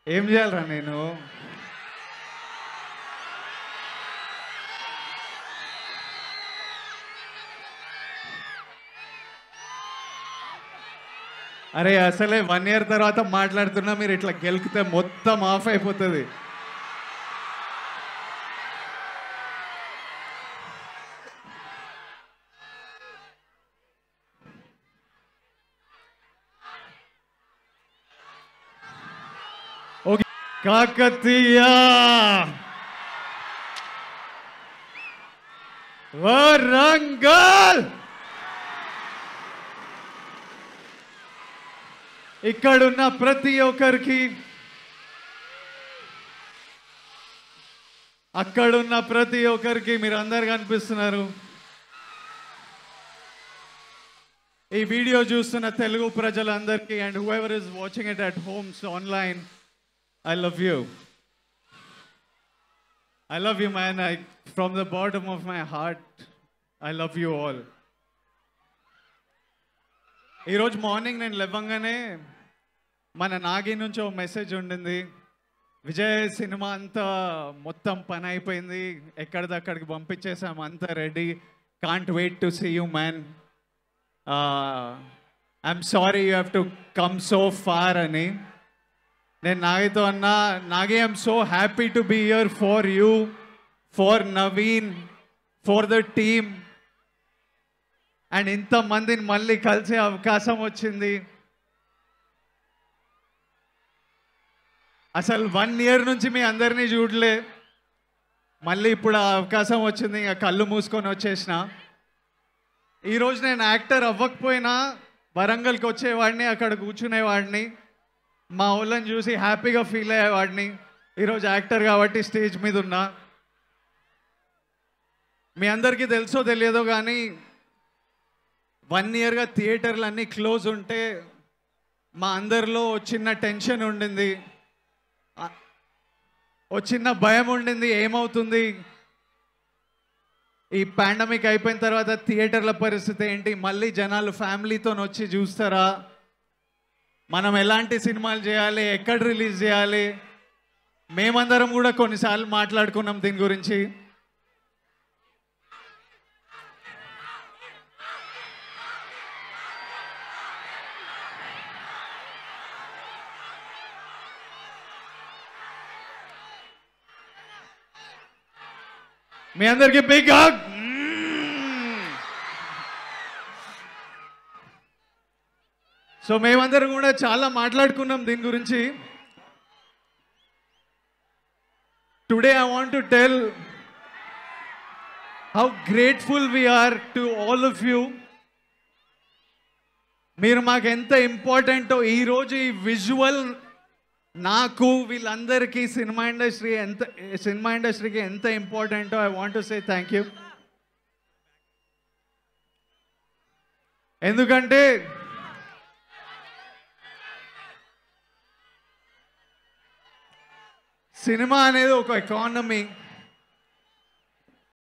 ఏం చేయాలరా నేను అరే అసలే వన్ ఇయర్ తర్వాత మాట్లాడుతున్నా మీరు ఇట్లా గెలికితే మొత్తం ఆఫ్ అయిపోతుంది ఓకే కాకతీయ వరంగల్ ఇక్కడున్న ప్రతి ఒక్కరికి అక్కడున్న ప్రతి ఒక్కరికి మీరు అందరు కనిపిస్తున్నారు ఈ వీడియో చూస్తున్న తెలుగు ప్రజలందరికీ and whoever is watching it at homes online I love you I love you man I from the bottom of my heart I love you all ఈరోజు మార్నింగ్ నేను లేవంగానే మన నాగి నుంచి ఒక మెసేజ్ ఉండింది విజయ్ సినిమా అంతా మొత్తం పని అయిపోయింది ఎక్కడిదక్కడికి పంపించేసాం అంతా ready can't wait to see you man I'm sorry you have to come so far అని నేను నాగితో అన్నా Nagi I'm so happy to be here for you for Naveen for the team and ఇంతమందిని మళ్ళీ కలిసే అవకాశం వచ్చింది అసలు వన్ ఇయర్ నుంచి మీ అందరినీ చూడలే మళ్ళీ ఇప్పుడు ఆ అవకాశం వచ్చింది ఇంకా కళ్ళు మూసుకొని వచ్చేసిన ఈరోజు నేను యాక్టర్ అవ్వకపోయినా వరంగల్కి వచ్చేవాడిని అక్కడ కూర్చునేవాడిని మా వాళ్ళని చూసి హ్యాపీగా ఫీల్ అయ్యేవాడిని ఈరోజు యాక్టర్ కాబట్టి స్టేజ్ మీద ఉన్నా మీ అందరికీ తెలుసో తెలియదో కానీ వన్ ఇయర్గా థియేటర్లు అన్నీ క్లోజ్ ఉంటే మా అందరిలో ఓ చిన్న టెన్షన్ ఉండింది ఆ- ఓ చిన్న భయం ఉండింది ఏమవుతుంది ఈ పాండమిక్ అయిపోయిన తర్వాత థియేటర్ల పరిస్థితి ఏంటి మళ్ళీ జనాలు ఫ్యామిలీతో వచ్చి చూస్తారా మనం ఎలాంటి సినిమాలు చేయాలి ఎక్కడ రిలీజ్ చేయాలి మేమందరం కూడా కొన్నిసార్లు మాట్లాడుకున్నాం దీని గురించి మీ అందరికి బిగ్ హగ్ సో మేమందరం కూడా చాలా మాట్లాడుకున్నాం దీని గురించి today I want to tell how grateful we are to all of you మీరు మాకు ఎంత ఇంపార్టెంటో ఈరోజు ఈ విజువల్ నాకు వీళ్ళందరికీ సినిమా ఇండస్ట్రీ ఎంత సినిమా ఇండస్ట్రీకి ఎంత ఇంపార్టెంటో I want to say thank you ఎందుకంటే సినిమా అనేది ఒక ఎకానమీ